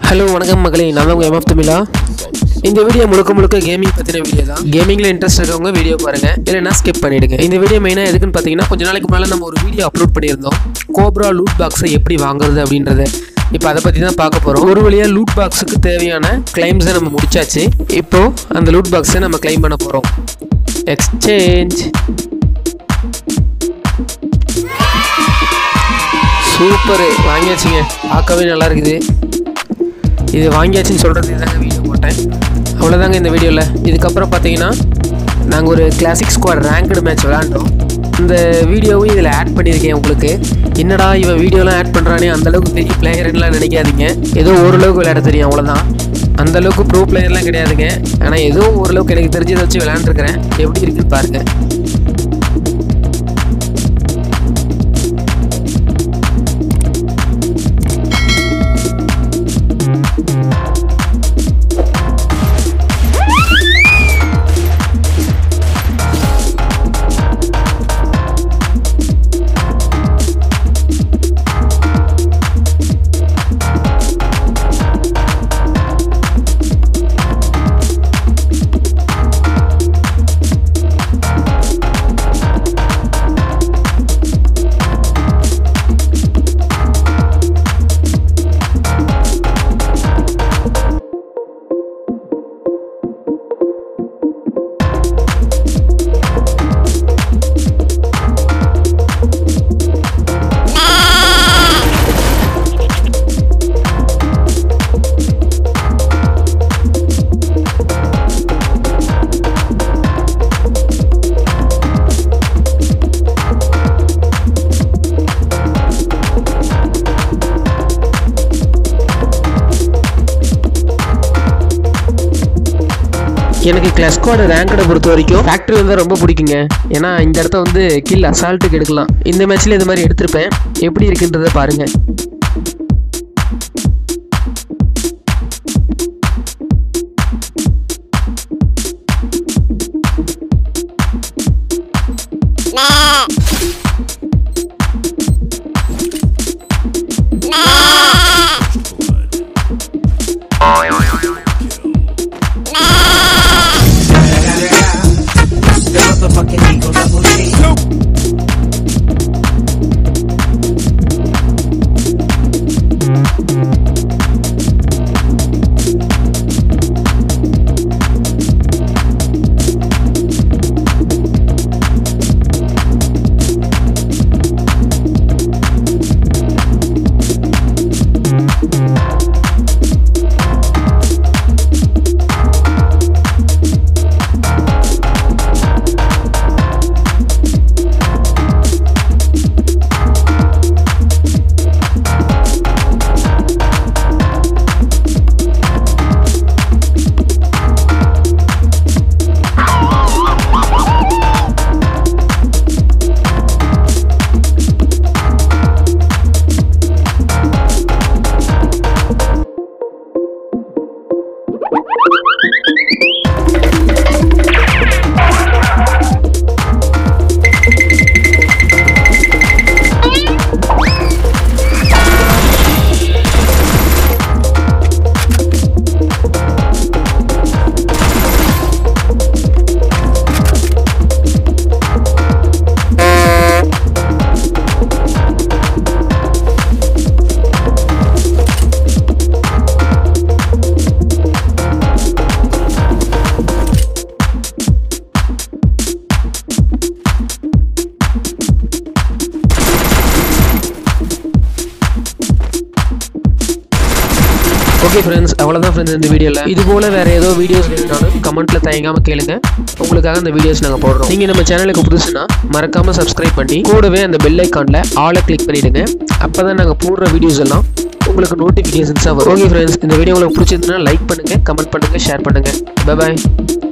Hello வணக்கம் மகளே நான் தான் உங்கள் எம்எஃப் தமிழா இந்த வீடியோ முழுக்க முழுக்க கேமிங் பற்றின வீடியோ தான் கேமிங்கில் இன்ட்ரெஸ்ட் இருக்கவங்க வீடியோ பாருங்கள் இல்லைனா ஸ்கிப் பண்ணிவிடுங்க இந்த வீடியோ மெயினாக எதுக்குன்னு பார்த்தீங்கன்னா கொஞ்ச நாளைக்கு முன்னால் நம்ம ஒரு வீடியோ அப்லோட் பண்ணியிருந்தோம் கோப்ரா லூட் பாக்ஸை எப்படி வாங்குறது அப்படின்றத இப்போ அதை பற்றி தான் பார்க்க போகிறோம் ஒரு வழியாக லூட் பாக்ஸுக்கு தேவையான கிளைம்ஸை நம்ம முடிச்சாச்சு இப்போது அந்த லூட் பாக்ஸை நம்ம கிளைம் பண்ண போகிறோம் எக்ஸ்சேஞ்ச் சூப்பரு வாங்கியாச்சுங்க பார்க்கவே நல்லா இருக்குது இது வாங்கியாச்சுன்னு சொல்கிறது தாங்க வீடியோ போட்டேன் அவ்வளோதாங்க இந்த வீடியோவில் இதுக்கப்புறம் பார்த்தீங்கன்னா நாங்கள் ஒரு கிளாசிக் ஸ்குவாட் ரேங்க்டு மேட்ச் விளாண்டோம் இந்த வீடியோவும் இதில் ஆட் பண்ணியிருக்கேன் உங்களுக்கு என்னடா இவன் வீடியோலாம் ஆட் பண்ணுறானே அந்தளவுக்கு பெரிய பிளேயர்லாம் நினைக்காதீங்க ஏதோ ஓரளவுக்கு விளையாட தெரியும் அவ்வளோதான் அந்த அளவுக்கு ப்ரோ பிளேயர்லாம் கிடையாதுங்க ஆனால் ஏதோ ஓரளவுக்கு எனக்கு தெரிஞ்சதை வச்சு விளையாண்டுருக்கிறேன் எப்படி இருக்குன்னு பாருங்கள் எனக்கு கிளாஸ் ஸ்குவாட் ரேங்கடை பொறுத்த வரைக்கும் ஃபேக்ட்ரி வந்து ரொம்ப பிடிக்குங்க ஏன்னா இந்த இடத்த வந்து கில் அசால்ட்டுக்கு எடுக்கலாம் இந்த மேட்ச்ல இந்த மாதிரி எடுத்திருப்பேன் எப்படி இருக்குன்றதை பாருங்க The motherfucking Eagle Double G. Okay friends அவ்வளோதான் ஃப்ரெண்ட்ஸ் இந்த வீடியோவில் இது போல் வேறு ஏதோ வீடியோஸ் வேணும்னாலும் கமெண்ட்டில் தயங்காமல் கேளுங்க உங்களுக்காக அந்த வீடியோஸ் நாங்கள் போடுறோம் நீங்கள் நம்ம சேனலுக்கு புதுசுனா மறக்காமல் சப்ஸ்கிரைப் பண்ணி கூடவே அந்த பெல் ஐக்கானில் ஆளை கிளிக் பண்ணிவிடுங்க அப்போ தான் நாங்கள் போடுற வீடியோஸ் எல்லாம் உங்களுக்கு நோட்டிஃபிகேஷன்ஸாக வரும் ஓகே ஃப்ரெண்ட்ஸ் இந்த வீடியோ உங்களுக்கு பிடிச்சிருந்துன்னா லைக் பண்ணுங்கள் கமெண்ட் பண்ணுங்கள் ஷேர் பண்ணுங்கள் பாய்